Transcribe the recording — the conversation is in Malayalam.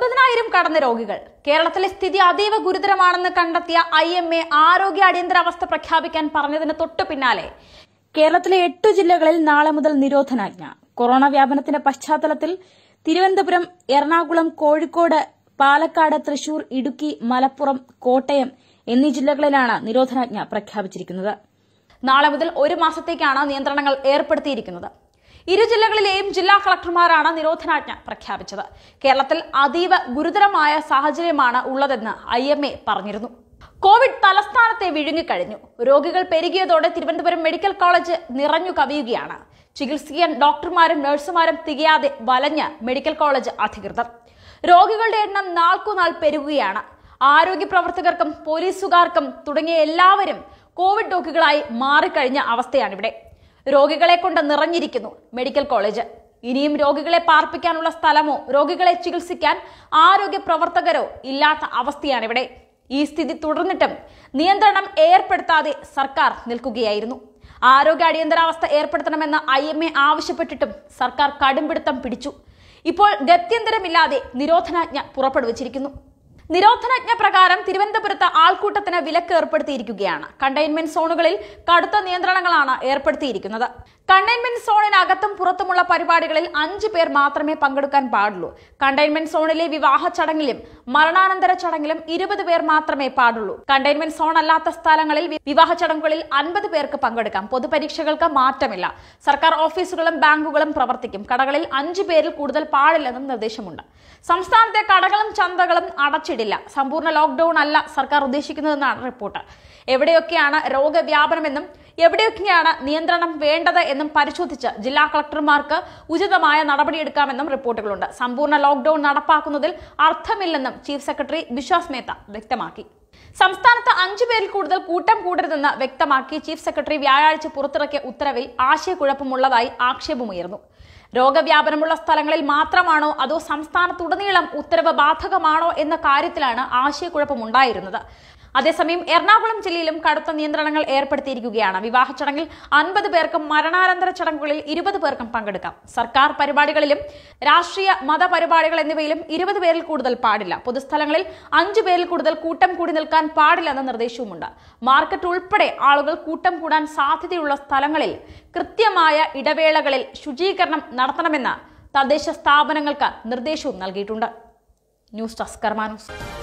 ഒൻപതിനായിരം കടന്ന രോഗികൾ കേരളത്തിലെ സ്ഥിതി അതീവ ഗുരുതരമാണെന്ന് കണ്ടെത്തിയ ഐ എം എ ആരോഗ്യ അടിയന്തരാവസ്ഥ പ്രഖ്യാപിക്കാൻ പറഞ്ഞതിന് തൊട്ടു പിന്നാലെ കേരളത്തിലെ എട്ടു ജില്ലകളിൽ നാളെ മുതൽ നിരോധനാജ്ഞ കൊറോണ വ്യാപനത്തിന്റെ പശ്ചാത്തലത്തിൽ തിരുവനന്തപുരം എറണാകുളം കോഴിക്കോട് പാലക്കാട് തൃശൂർ ഇടുക്കി മലപ്പുറം കോട്ടയം എന്നീ ജില്ലകളിലാണ് നിരോധനാജ്ഞ പ്രഖ്യാപിച്ചിരിക്കുന്നത് നാളെ മുതൽ ഒരു മാസത്തേക്കാണ് നിയന്ത്രണങ്ങൾ ഏർപ്പെടുത്തിയിരിക്കുന്നത് ഇരു ജില്ലകളിലെയും ജില്ലാ കളക്ടർമാരാണ് നിരോധനാജ്ഞ പ്രഖ്യാപിച്ചത് കേരളത്തിൽ അതീവ ഗുരുതരമായ സാഹചര്യമാണ് ഉള്ളതെന്ന് ഐ എം എ പറഞ്ഞിരുന്നു കോവിഡ് തലസ്ഥാനത്തെ വിഴുങ്ങിക്കഴിഞ്ഞു രോഗികൾ പെരുകിയതോടെ തിരുവനന്തപുരം മെഡിക്കൽ കോളേജ് നിറഞ്ഞു കവിയുകയാണ് ചികിത്സിക്കാൻ ഡോക്ടർമാരും നഴ്സുമാരും തികയാതെ വലഞ്ഞ് മെഡിക്കൽ കോളേജ് അധികൃതർ രോഗികളുടെ എണ്ണം നാൾക്കുനാൾ പെരുകുകയാണ് ആരോഗ്യ പ്രവർത്തകർക്കും പോലീസുകാർക്കും തുടങ്ങിയ എല്ലാവരും കോവിഡ് രോഗികളായി മാറിക്കഴിഞ്ഞ അവസ്ഥയാണിവിടെ രോഗികളെ കൊണ്ട് നിറഞ്ഞിരിക്കുന്നു മെഡിക്കൽ കോളേജ് ഇനിയും രോഗികളെ പാർപ്പിക്കാനുള്ള സ്ഥലമോ രോഗികളെ ചികിത്സിക്കാൻ ആരോഗ്യ പ്രവർത്തകരോ ഇല്ലാത്ത അവസ്ഥയാണിവിടെ ഈ സ്ഥിതി തുടർന്നിട്ടും നിയന്ത്രണം ഏർപ്പെടുത്താതെ സർക്കാർ നിൽക്കുകയായിരുന്നു ആരോഗ്യ അടിയന്തരാവസ്ഥ ഏർപ്പെടുത്തണമെന്ന് ഐ എം എ ആവശ്യപ്പെട്ടിട്ടും സർക്കാർ കടുംപിടുത്തം പിടിച്ചു ഇപ്പോൾ ഗത്യന്തരമില്ലാതെ നിരോധനാജ്ഞ പുറപ്പെടുവിച്ചിരിക്കുന്നു നിരോധനാജ്ഞ പ്രകാരം തിരുവനന്തപുരത്ത് ആൾക്കൂട്ടത്തിന് വിലക്ക് ഏർപ്പെടുത്തിയിരിക്കുകയാണ് കണ്ടെയ്ൻമെന്റ് സോണുകളിൽ കടുത്ത നിയന്ത്രണങ്ങളാണ് ഏർപ്പെടുത്തിയിരിക്കുന്നത് കണ്ടെയ്ൻമെന്റ് സോണിനകത്തും പുറത്തുമുള്ള പരിപാടികളിൽ അഞ്ച് പേർ മാത്രമേ പങ്കെടുക്കാൻ പാടുള്ളൂ കണ്ടെയ്ൻമെന്റ് സോണിലെ വിവാഹ ചടങ്ങിലും മരണാനന്തര ചടങ്ങിലും ഇരുപത് പേർ മാത്രമേ പാടുള്ളൂ കണ്ടെയ്ൻമെന്റ് സോൺ അല്ലാത്ത സ്ഥലങ്ങളിൽ വി- വിവാഹ ചടങ്ങുകളിൽ അൻപത് പേർക്ക് പങ്കെടുക്കാം പൊതുപരീക്ഷകൾക്ക് മാറ്റമില്ല സർക്കാർ ഓഫീസുകളും ബാങ്കുകളും പ്രവർത്തിക്കും കടകളിൽ അഞ്ചു പേരിൽ കൂടുതൽ പാടില്ലെന്നും നിർദ്ദേശമുണ്ട് സംസ്ഥാനത്തെ കടകളും ചന്തകളും അടച്ചിടില്ല സമ്പൂർണ്ണ ലോക്ക്ഡൌൺ അല്ല സർക്കാർ ഉദ്ദേശിക്കുന്നതെന്നാണ് റിപ്പോർട്ട് എവിടെയൊക്കെയാണ് രോഗവ്യാപനമെന്നും എവിടെയൊക്കെയാണ് നിയന്ത്രണം വേണ്ടത് എന്നും പരിശോധിച്ച് ജില്ലാ കളക്ടർമാർക്ക് ഉചിതമായ നടപടിയെടുക്കാമെന്നും റിപ്പോർട്ടുകളുണ്ട് സമ്പൂർണ്ണ ലോക്ക്ഡൌൺ നടപ്പാക്കുന്നതിൽ അർത്ഥമില്ലെന്നും ചീഫ് സെക്രട്ടറി വിശ്വാസ് മേത്ത വ്യക്തമാക്കി സംസ്ഥാനത്ത് അഞ്ചു പേരിൽ കൂടുതൽ കൂട്ടം കൂടരുതെന്ന് വ്യക്തമാക്കി ചീഫ് സെക്രട്ടറി വ്യാഴാഴ്ച പുറത്തിറക്കിയ ഉത്തരവിൽ ആശയക്കുഴപ്പമുള്ളതായി ആക്ഷേപമുയർന്നു രോഗവ്യാപനമുള്ള സ്ഥലങ്ങളിൽ മാത്രമാണോ അതോ സംസ്ഥാനത്തുടനീളം ഉത്തരവ് ബാധകമാണോ എന്ന കാര്യത്തിലാണ് ആശയക്കുഴപ്പമുണ്ടായിരുന്നത് അതേസമയം എറണാകുളം ജില്ലയിലും കടുത്ത നിയന്ത്രണങ്ങൾ ഏർപ്പെടുത്തിയിരിക്കുകയാണ് വിവാഹ ചടങ്ങിൽ അൻപത് പേർക്കും മരണാനന്തര ചടങ്ങുകളിൽ ഇരുപത് പേർക്കും പങ്കെടുക്കാം സർക്കാർ പരിപാടികളിലും രാഷ്ട്രീയ മതപരിപാടികൾ എന്നിവയിലും ഇരുപത് പേരിൽ കൂടുതൽ പാടില്ല പൊതുസ്ഥലങ്ങളിൽ അഞ്ചു പേരിൽ കൂടുതൽ കൂട്ടം കൂടി നിൽക്കാൻ പാടില്ലെന്ന നിർദ്ദേശവുമുണ്ട് മാർക്കറ്റ് ഉൾപ്പെടെ ആളുകൾ കൂട്ടം കൂടാൻ സാധ്യതയുള്ള സ്ഥലങ്ങളിൽ കൃത്യമായ ഇടവേളകളിൽ ശുചീകരണം നടത്തണമെന്ന് തദ്ദേശ സ്ഥാപനങ്ങൾക്ക് നിർദ്ദേശവും നൽകിയിട്ടുണ്ട് ന്യൂസ് ഡെസ്ക് കർമാനൂസ്